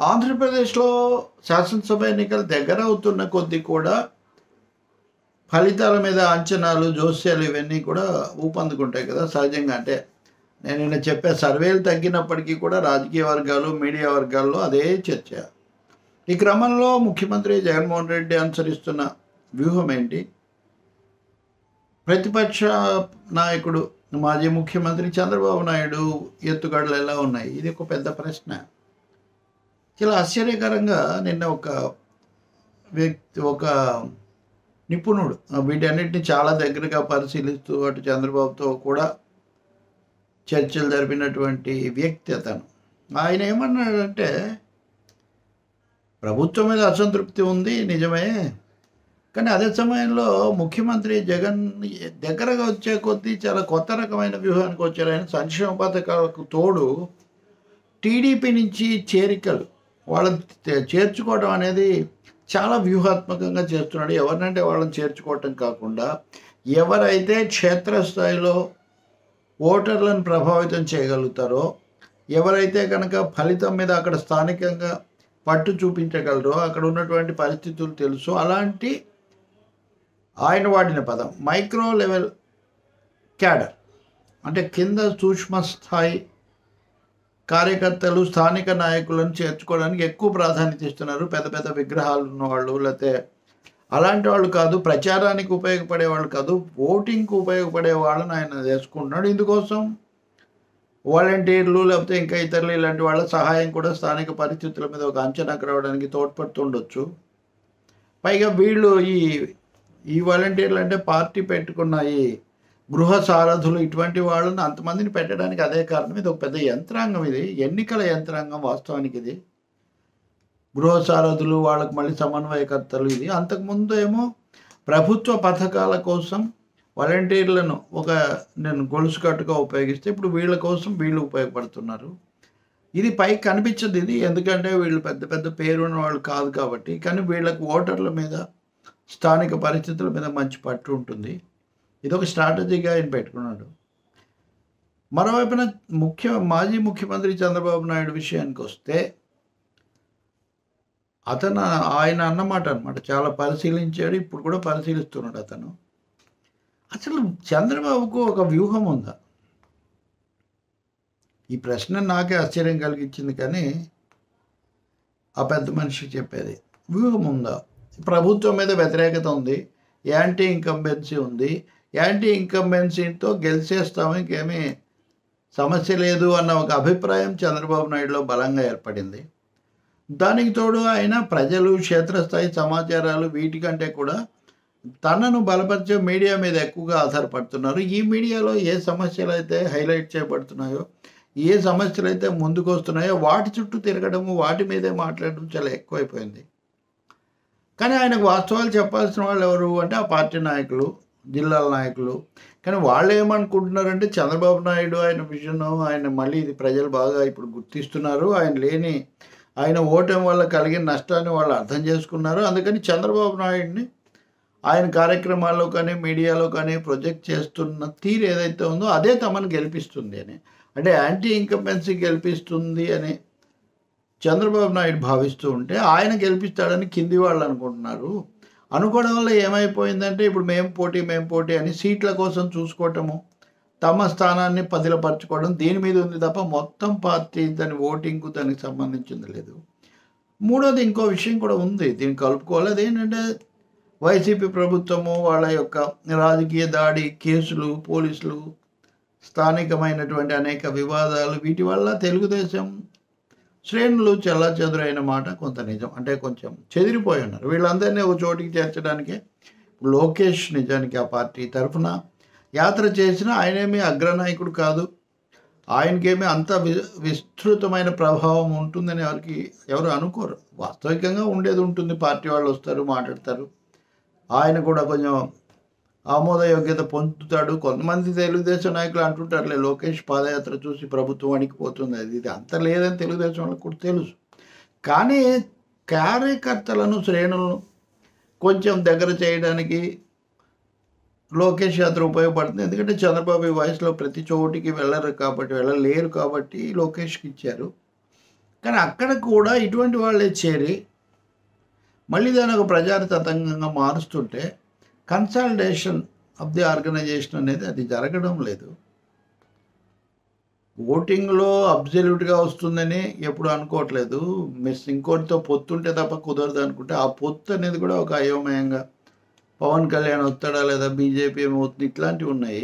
ఆంధ్రప్రదేశ్లో శాసనసభ ఎన్నికలు దగ్గర అవుతున్న కొద్దీ కూడా ఫలితాల మీద అంచనాలు జోస్యాలు ఇవన్నీ కూడా ఊపందుకుంటాయి కదా సహజంగా అంటే నేను నిన్న చెప్పే సర్వేలు తగ్గినప్పటికీ కూడా రాజకీయ వర్గాలు మీడియా వర్గాల్లో అదే చర్చ ఈ క్రమంలో ముఖ్యమంత్రి జగన్మోహన్ రెడ్డి అనుసరిస్తున్న వ్యూహం ఏంటి ప్రతిపక్ష నాయకుడు మాజీ ముఖ్యమంత్రి చంద్రబాబు నాయుడు ఎత్తుగడలు ఎలా ఉన్నాయి ఇది ఒక పెద్ద ప్రశ్న చాలా ఆశ్చర్యకరంగా నిన్న ఒక వ్యక్తి ఒక నిపుణుడు వీటన్నిటిని చాలా దగ్గరగా పరిశీలిస్తూ అటు చంద్రబాబుతో కూడా చర్చలు జరిపినటువంటి వ్యక్తి అతను ఆయన ఏమన్నాడంటే ప్రభుత్వం మీద అసంతృప్తి ఉంది నిజమే కానీ అదే సమయంలో ముఖ్యమంత్రి జగన్ దగ్గరగా వచ్చే కొద్దీ చాలా కొత్త రకమైన వ్యూహానికి వచ్చారు ఆయన సంక్షేమ పథకాలకు తోడు టీడీపీ నుంచి చేరికలు వాళ్ళని తే- చేర్చుకోవడం అనేది చాలా వ్యూహాత్మకంగా చేస్తున్నాడు ఎవరినంటే వాళ్ళని చేర్చుకోవటం కాకుండా ఎవరైతే క్షేత్రస్థాయిలో ఓటర్లను ప్రభావితం చేయగలుగుతారో ఎవరైతే కనుక ఫలితం మీద అక్కడ స్థానికంగా పట్టు చూపించగలరో అక్కడ ఉన్నటువంటి పరిస్థితులు తెలుసు అలాంటి ఆయన వాడిన పదం మైక్రో లెవెల్ క్యాడర్ అంటే కింద సూక్ష్మ స్థాయి కార్యకర్తలు స్థానిక నాయకులను చేర్చుకోవడానికి ఎక్కువ ప్రాధాన్యత ఇస్తున్నారు పెద్ద పెద్ద విగ్రహాలు ఉన్నవాళ్ళు లేకపోతే అలాంటి వాళ్ళు కాదు ప్రచారానికి ఉపయోగపడే వాళ్ళు కాదు ఓటింగ్కి ఉపయోగపడే వాళ్ళని ఆయన చేసుకుంటున్నాడు ఇందుకోసం వాలంటీర్లు లేకపోతే ఇంకా ఇతరులు ఇలాంటి వాళ్ళ సహాయం కూడా స్థానిక పరిస్థితుల మీద ఒక అంచనాకు రావడానికి తోడ్పడుతుండొచ్చు పైగా వీళ్ళు ఈ ఈ వాలంటీర్లు అంటే పార్టీ పెట్టుకున్న ఈ గృహ సారథులు ఇటువంటి వాళ్ళని అంతమందిని పెట్టడానికి అదే కారణం ఇది ఒక పెద్ద యంత్రాంగం ఇది ఎన్నికల యంత్రాంగం వాస్తవానికి ఇది గృహ సారథులు వాళ్ళకి మళ్ళీ సమన్వయకర్తలు ఇది అంతకుముందు ఏమో ప్రభుత్వ పథకాల కోసం వాలంటీర్లను ఒక నేను గొలుసు కట్టుగా ఉపయోగిస్తే ఇప్పుడు వీళ్ళ కోసం వీళ్ళు ఉపయోగపడుతున్నారు ఇది పైకి కనిపించదు ఇది ఎందుకంటే వీళ్ళు పెద్ద పెద్ద పేరున్న వాళ్ళు కాదు కాబట్టి కానీ వీళ్ళకి ఓటర్ల మీద స్థానిక పరిస్థితుల మీద మంచి పట్టు ఉంటుంది ఇది ఒక స్ట్రాటజీగా ఆయన పెట్టుకున్నాడు మరోవైపున ముఖ్య మాజీ ముఖ్యమంత్రి చంద్రబాబు నాయుడు విషయానికి వస్తే అతను ఆయన అన్నమాట అనమాట చాలా పరిశీలించాడు ఇప్పుడు కూడా పరిశీలిస్తున్నాడు అతను అసలు చంద్రబాబుకు ఒక వ్యూహం ఉందా ఈ ప్రశ్న నాకే ఆశ్చర్యం కలిగించింది కానీ ఆ పెద్ద మనిషి చెప్పేది వ్యూహం ఉందా ప్రభుత్వం మీద వ్యతిరేకత ఉంది యాంటీ ఇన్కంబెన్సీ ఉంది యాంటీ ఇన్కంబెన్సీతో గెలిచేస్తాము ఇంకేమీ సమస్య లేదు అన్న ఒక అభిప్రాయం చంద్రబాబు నాయుడులో బలంగా ఏర్పడింది దానికి తోడు ఆయన ప్రజలు క్షేత్రస్థాయి సమాచారాలు వీటికంటే కూడా తనను బలపరిచే మీడియా మీద ఎక్కువగా ఆధారపడుతున్నారు ఈ మీడియాలో ఏ సమస్యలు అయితే హైలైట్ చేయబడుతున్నాయో ఏ సమస్యలు అయితే ముందుకు వస్తున్నాయో వాటి చుట్టూ తిరగడము వాటి మీదే మాట్లాడడం చాలా ఎక్కువైపోయింది కానీ ఆయనకు వాస్తవాలు చెప్పాల్సిన వాళ్ళు ఎవరు అంటే ఆ పార్టీ నాయకులు జిల్లాల నాయకులు కానీ వాళ్ళు ఏమనుకుంటున్నారంటే చంద్రబాబు నాయుడు ఆయన విజన్ ఆయన మళ్ళీ ఇది ప్రజలు బాగా ఇప్పుడు గుర్తిస్తున్నారు ఆయన లేని ఆయన ఓటమి వల్ల కలిగిన నష్టాన్ని వాళ్ళు అర్థం చేసుకున్నారు అందుకని చంద్రబాబు నాయుడిని ఆయన కార్యక్రమాల్లో కానీ మీడియాలో కానీ ప్రొజెక్ట్ చేస్తున్న తీరు ఏదైతే ఉందో అదే తమను గెలిపిస్తుంది అని అంటే యాంటీ ఇన్కంబెన్సీ గెలిపిస్తుంది అని చంద్రబాబు నాయుడు భావిస్తూ ఉంటే ఆయన గెలిపిస్తాడని కింది వాళ్ళు అనుకుంటున్నారు అనుకోవడం వల్ల ఏమైపోయిందంటే ఇప్పుడు మేము పోటీ మేము పోటీ అని సీట్ల కోసం చూసుకోవటము తమ స్థానాన్ని పదిలపరచుకోవడం దీని మీద ఉంది తప్ప మొత్తం పార్టీ దాని ఓటింగ్కు దానికి సంబంధించింది లేదు మూడోది ఇంకో విషయం కూడా ఉంది దీన్ని కలుపుకోవాలి అదేంటంటే వైసీపీ ప్రభుత్వము వాళ్ళ యొక్క రాజకీయ దాడి కేసులు పోలీసులు స్థానికమైనటువంటి అనేక వివాదాలు వీటి వల్ల తెలుగుదేశం శ్రేణులు చెల్లా చెదురైన మాట కొంత నిజం అంటే కొంచెం చెదిరిపోయి ఉన్నారు వీళ్ళందరినీ ఒక చోటికి చేర్చడానికే లోకేష్ నిజానికి ఆ పార్టీ తరఫున యాత్ర చేసిన ఆయనేమి అగ్రనాయకుడు కాదు ఆయనకేమీ అంత వి విస్తృతమైన ప్రభావం ఉంటుందని ఎవరికి ఎవరు అనుకోరు వాస్తవికంగా ఉండేది ఉంటుంది పార్టీ వాళ్ళు వస్తారు మాట్లాడతారు ఆయన కూడా కొంచెం ఆమోదయోగ్యత పొందుతాడు కొంతమంది తెలుగుదేశం నాయకులు అంటుంటారులే లోకేష్ పాదయాత్ర చూసి ప్రభుత్వం అణికిపోతుంది అది ఇది అంత లేదని తెలుగుదేశం వాళ్ళకి కూడా తెలుసు కానీ కార్యకర్తలను శ్రేణులను కొంచెం దగ్గర చేయడానికి లోకేష్ యాత్ర ఉపయోగపడుతుంది ఎందుకంటే చంద్రబాబు ఈ వయసులో ప్రతి చోటికి వెళ్ళరు కాబట్టి వెళ్ళలేరు కాబట్టి లోకేష్కి ఇచ్చారు కానీ అక్కడ కూడా ఇటువంటి వాళ్ళే చేరి మళ్ళీ దాన్ని ఒక ప్రచార తతంగంగా మారుస్తుంటే కన్సాలిడేషన్ ఆఫ్ ది ఆర్గనైజేషన్ అనేది అది జరగడం లేదు ఓటింగ్లో అబ్జల్యూట్గా వస్తుందని ఎప్పుడు అనుకోవట్లేదు మిస్ ఇంకోటితో పొత్తుంటే తప్ప కుదరదు అనుకుంటే ఆ పొత్తు అనేది కూడా ఒక అయోమయంగా పవన్ కళ్యాణ్ వస్తాడా లేదా బీజేపీ ఏమవుతుంది ఇట్లాంటివి ఉన్నాయి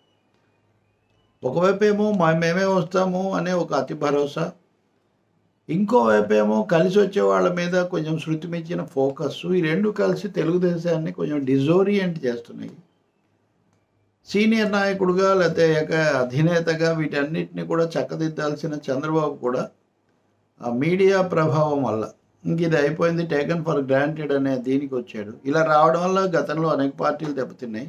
ఒకవైపు ఏమో మా మేమే వస్తాము అనే ఒక అతి భరోసా ఇంకోవైపు ఏమో కలిసి వచ్చే వాళ్ళ మీద కొంచెం శృతి మించిన ఫోకస్ ఈ రెండు కలిసి తెలుగుదేశాన్ని కొంచెం డిజోరియంట్ చేస్తున్నాయి సీనియర్ నాయకుడుగా లేకపోతే ఏక అధినేతగా వీటన్నిటిని కూడా చక్కదిద్దాల్సిన చంద్రబాబు కూడా ఆ మీడియా ప్రభావం వల్ల ఇంక ఇది అయిపోయింది టేకన్ ఫర్ గ్రాంటెడ్ అనే దీనికి వచ్చాడు ఇలా రావడం వల్ల గతంలో అనేక పార్టీలు దెబ్బతిన్నాయి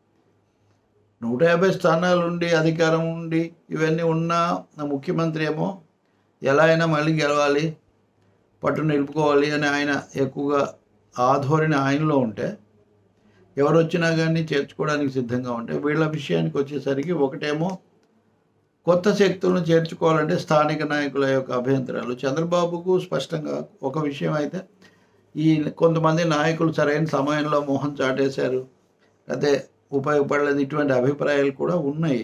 నూట యాభై స్థానాలు ఉండి అధికారం ఉండి ఇవన్నీ ఉన్నా నా ముఖ్యమంత్రి ఏమో ఎలా అయినా మళ్ళీ గెలవాలి పట్టు నిలుపుకోవాలి అని ఆయన ఎక్కువగా ఆ ధోరణి ఆయనలో ఉంటే ఎవరు వచ్చినా కానీ చేర్చుకోవడానికి సిద్ధంగా ఉంటే వీళ్ళ విషయానికి వచ్చేసరికి ఒకటేమో కొత్త శక్తులను చేర్చుకోవాలంటే స్థానిక నాయకుల యొక్క అభ్యంతరాలు చంద్రబాబుకు స్పష్టంగా ఒక విషయం అయితే ఈ కొంతమంది నాయకులు సరైన సమయంలో మోహం చాటేశారు అదే ఉపయోగపడలేదు ఇటువంటి అభిప్రాయాలు కూడా ఉన్నాయి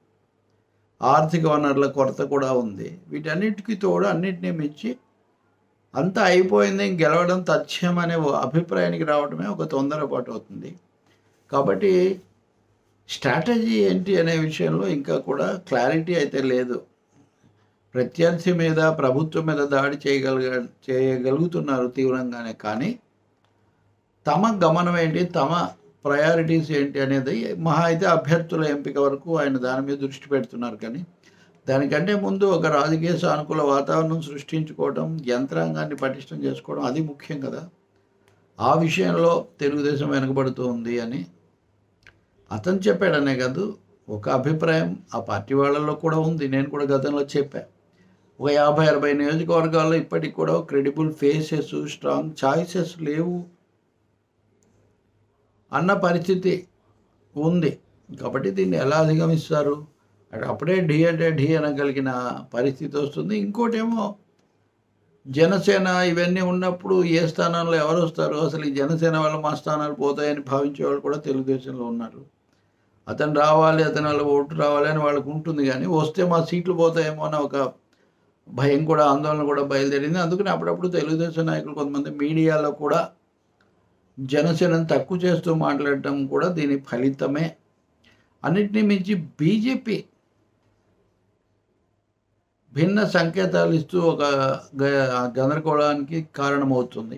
ఆర్థిక వనరుల కొరత కూడా ఉంది వీటన్నిటికీ తోడు అన్నిటినీ మించి అంతా అయిపోయింది గెలవడం తథ్యం అనే ఓ అభిప్రాయానికి రావడమే ఒక తొందరపాటు అవుతుంది కాబట్టి స్ట్రాటజీ ఏంటి అనే విషయంలో ఇంకా కూడా క్లారిటీ అయితే లేదు ప్రత్యర్థి మీద ప్రభుత్వం మీద దాడి చేయగలిగ చేయగలుగుతున్నారు తీవ్రంగానే కానీ తమ గమనం ఏంటి తమ ప్రయారిటీస్ ఏంటి అనేది మహా అయితే అభ్యర్థుల ఎంపిక వరకు ఆయన దాని మీద దృష్టి పెడుతున్నారు కానీ దానికంటే ముందు ఒక రాజకీయ సానుకూల వాతావరణం సృష్టించుకోవడం యంత్రాంగాన్ని పటిష్టం చేసుకోవడం అది ముఖ్యం కదా ఆ విషయంలో తెలుగుదేశం వెనుకబడుతూ ఉంది అని అతను చెప్పాడనే కాదు ఒక అభిప్రాయం ఆ పార్టీ వాళ్ళలో కూడా ఉంది నేను కూడా గతంలో చెప్పా ఒక యాభై అరవై నియోజకవర్గాల్లో ఇప్పటికి కూడా క్రెడిబుల్ ఫేసెస్ స్ట్రాంగ్ ఛాయిసెస్ లేవు అన్న పరిస్థితి ఉంది కాబట్టి దీన్ని ఎలా అధిగమిస్తారు అంటే అప్పుడే ఢీ అంటే ఢీ అనగలిగిన పరిస్థితి వస్తుంది ఇంకోటేమో జనసేన ఇవన్నీ ఉన్నప్పుడు ఏ స్థానంలో ఎవరు వస్తారు అసలు ఈ జనసేన వల్ల మా స్థానాలు పోతాయని భావించే వాళ్ళు కూడా తెలుగుదేశంలో ఉన్నారు అతను రావాలి అతని వల్ల ఓటు రావాలి అని వాళ్ళకు ఉంటుంది కానీ వస్తే మా సీట్లు పోతాయేమో అని ఒక భయం కూడా ఆందోళన కూడా బయలుదేరింది అందుకని అప్పుడప్పుడు తెలుగుదేశం నాయకులు కొంతమంది మీడియాలో కూడా జనసేనను తక్కువ చేస్తూ మాట్లాడటం కూడా దీని ఫలితమే అన్నిటినీ మించి బీజేపీ భిన్న సంకేతాలు ఇస్తూ ఒక గ- గందరగోళానికి కారణమవుతుంది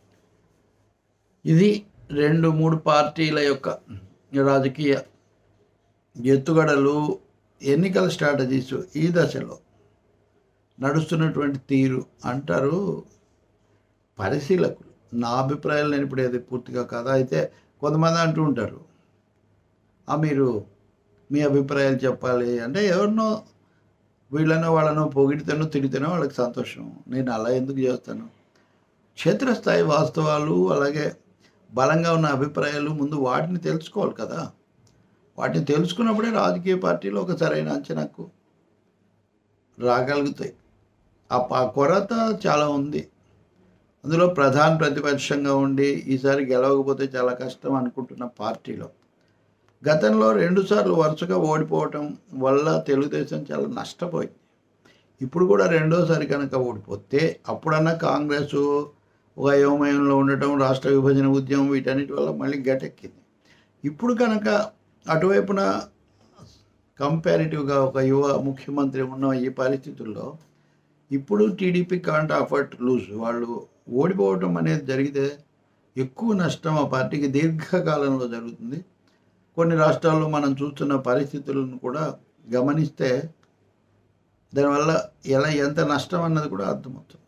ఇది రెండు మూడు పార్టీల యొక్క రాజకీయ ఎత్తుగడలు ఎన్నికల స్ట్రాటజీస్ ఈ దశలో నడుస్తున్నటువంటి తీరు అంటారు పరిశీలకులు నా అభిప్రాయాలు నేను ఇప్పుడు ఏది పూర్తిగా కాదా అయితే కొంతమంది అంటూ ఉంటారు "ఆ, మీరు మీ అభిప్రాయాలు చెప్పాలి అంటే ఎవరినో వీళ్ళనో వాళ్ళనో పొగిడితేనో తిడితేనో వాళ్ళకి సంతోషం నేను అలా ఎందుకు చేస్తాను క్షేత్రస్థాయి వాస్తవాలు అలాగే బలంగా ఉన్న అభిప్రాయాలు ముందు వాటిని తెలుసుకోవాలి కదా వాటిని తెలుసుకున్నప్పుడే రాజకీయ పార్టీలు ఒక సరైన అంచనాకు రాగలుగుతాయి ఆ ప- కొరత చాలా ఉంది అందులో ప్రధాన ప్రతిపక్షంగా ఉండి ఈసారి గెలవకపోతే చాలా కష్టం అనుకుంటున్న పార్టీలో గతంలో రెండుసార్లు వరుసగా ఓడిపోవటం వల్ల తెలుగుదేశం చాలా నష్టపోయింది ఇప్పుడు కూడా రెండోసారి కనుక ఓడిపోతే అప్పుడన్నా కాంగ్రెస్ ఒక అయోమయంలో ఉండటం రాష్ట్ర విభజన ఉద్యమం వీటన్నిటి వల్ల మళ్ళీ గటెక్కింది ఇప్పుడు కనుక అటువైపున కంపారిటివ్గా ఒక యువ ముఖ్యమంత్రి ఉన్న ఈ పరిస్థితుల్లో ఇప్పుడు టీడీపీ కాంట్ అఫర్ట్ లూజ్ వాళ్ళు ఓడిపోవటం అనేది జరిగితే ఎక్కువ నష్టం ఆ పార్టీకి దీర్ఘకాలంలో జరుగుతుంది కొన్ని రాష్ట్రాల్లో మనం చూస్తున్న పరిస్థితులను కూడా గమనిస్తే దానివల్ల ఎలా ఎంత నష్టం అన్నది కూడా అర్థమవుతుంది